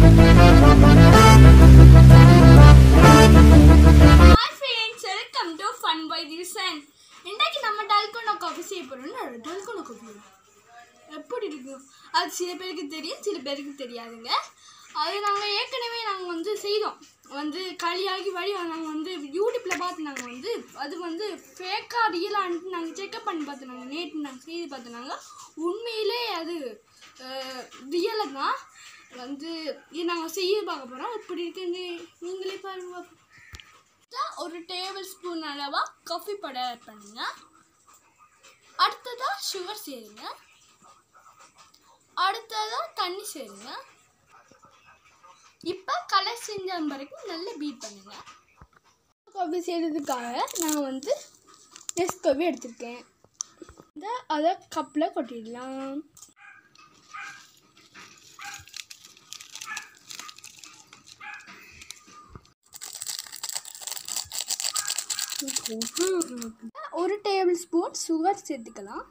Hi friends welcome to fun by திசன் இன்றைக்கு நம்ம டால்கோனா காஃபி செய்ய போகிறோம்னு டால்கோனா காஃபி எப்படி இருக்கும் அது சில பேருக்கு தெரியும் சில பேருக்கு தெரியாதுங்க அது நாங்கள் ஏற்கனவே நாங்கள் வந்து செய்தோம் வந்து களியாகி வழி நாங்கள் வந்து யூடியூப்பில் பார்த்து நாங்கள் வந்து அது வந்து ஃபேக்காக ரியலான்ட்டு நாங்கள் செக்அப் பண்ணி பார்த்தோம் நாங்கள் நேற்று நாங்கள் செய்து பார்த்தோம் உண்மையிலே அது ரியலாக தான் வந்து இது நாங்கள் செய்ய பார்க்க போகிறோம் எப்படி இருக்குன்னு நீங்களே பாருங்க பார்ப்போம். தான் ஒரு டேபிள் ஸ்பூன் அளவா காஃபி பவுடர் ஆட் பண்ணுங்க அடுத்ததா சுகர் சேருங்க அடுத்ததா தண்ணி சேருங்க இப்போ கலர் செஞ்ச வரைக்கும் நல்லா பீட் பண்ணுங்க காஃபி செய்கிறதுக்காக நான் வந்து நெஸ்கோஃபி எடுத்திருக்கேன் இந்த அதை கப்பில் கொட்டிடலாம் ஒரு டேபிள் ஸ்பூன் சுகர் சேர்த்துக்கலாம்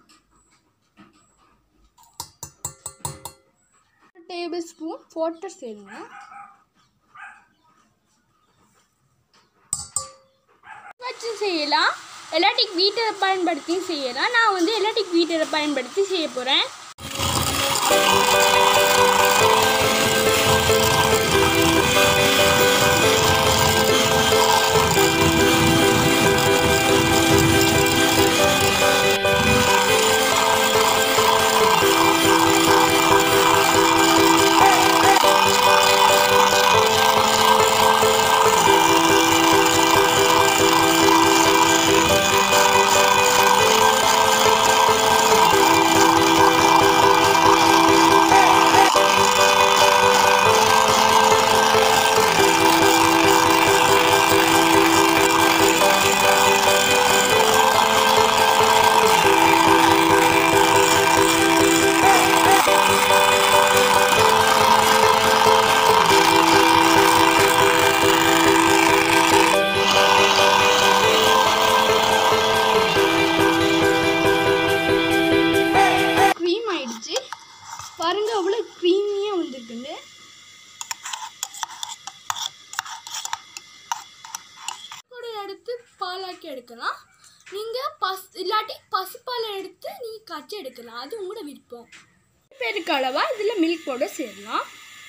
ஒரு டேபிள் ஸ்பூன் வாட்டர் சேருங்க வச்சு செய்யலாம் எலக்ட்ரிக் வீட்டரை பயன்படுத்தி செய்யலாம் நான் வந்து எலக்ட்ரிக் வீட்டரை பயன்படுத்தி செய்ய போகிறேன் க்ரீம் ஆயிடுச்சு பாருங்க அவ்வளோ க்ரீமியாக வந்திருக்குங்க கூட எடுத்து பாலாக்கி எடுக்கலாம் நீங்கள் பஸ் இல்லாட்டி பசுப்பால் எடுத்து நீங்கள் காய்ச்சி எடுக்கலாம் அது உங்களோட விருப்பம் பேருக்கு அளவாக இதில் மில்க் பவுடர் சேரலாம்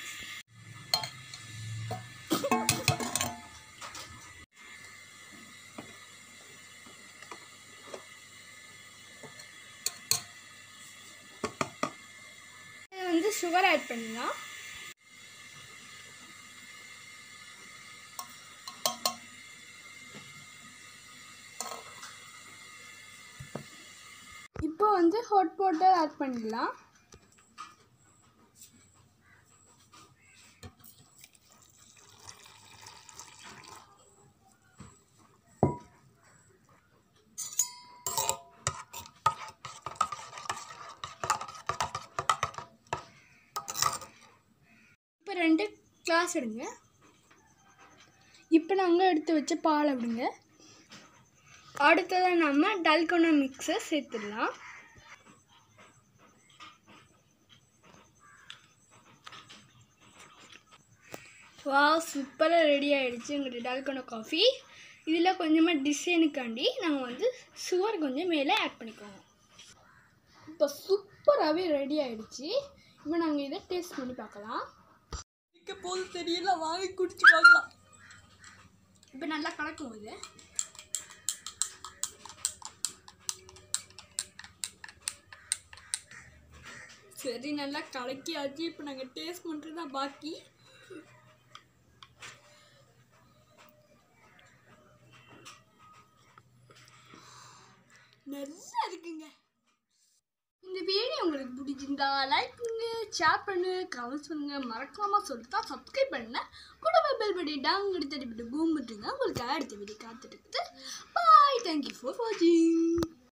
இதில் வந்து சுகர் ஆட் பண்ணலாம் இப்போ வந்து ஹாட் வாட்டர் ஆட் பண்ணிக்கலாம் இப்போ ரெண்டு கிளாஸ் எடுங்க இப்போ நாங்கள் எடுத்து வச்ச பால் விடுங்க அடுத்ததாக நம்ம டல்கோனா மிக்ஸை சேர்த்துடலாம் வா சூப்பராக ரெடி ஆகிடுச்சு எங்களுடைய டால்கோனா காஃபி இதில் கொஞ்சமாக டிசைனுக்காண்டி நாங்கள் வந்து சுகர் கொஞ்சம் மேலே ஆட் பண்ணிக்கோங்க இப்போ சூப்பராகவே ரெடி ஆகிடுச்சு இப்போ நாங்கள் இதை டேஸ்ட் பண்ணி பார்க்கலாம் இருக்க போது தெரியல வாங்கி குடிச்சு பார்க்கலாம் இப்போ நல்லா கலக்கும் இது சரி நல்லா கலக்கியாச்சு இப்போ நாங்கள் டேஸ்ட் பண்ணுறது தான் பாக்கி நல்லா இருக்குங்க இந்த வீடியோ உங்களுக்கு பிடிச்சிருந்தா லைக் பண்ணுங்க ஷேர் பண்ணுங்க கமெண்ட்ஸ் பண்ணுங்க மறக்காம சொல்லிட்டா சப்ஸ்கிரைப் பண்ணுங்க கூட பெல் பட்டி டாங் எடுத்து பூம் விட்டுருங்க உங்களுக்கு அடுத்த வீடியோ காத்துட்டு இருக்குது பாய் தேங்க்யூ ஃபார் வாட்சிங்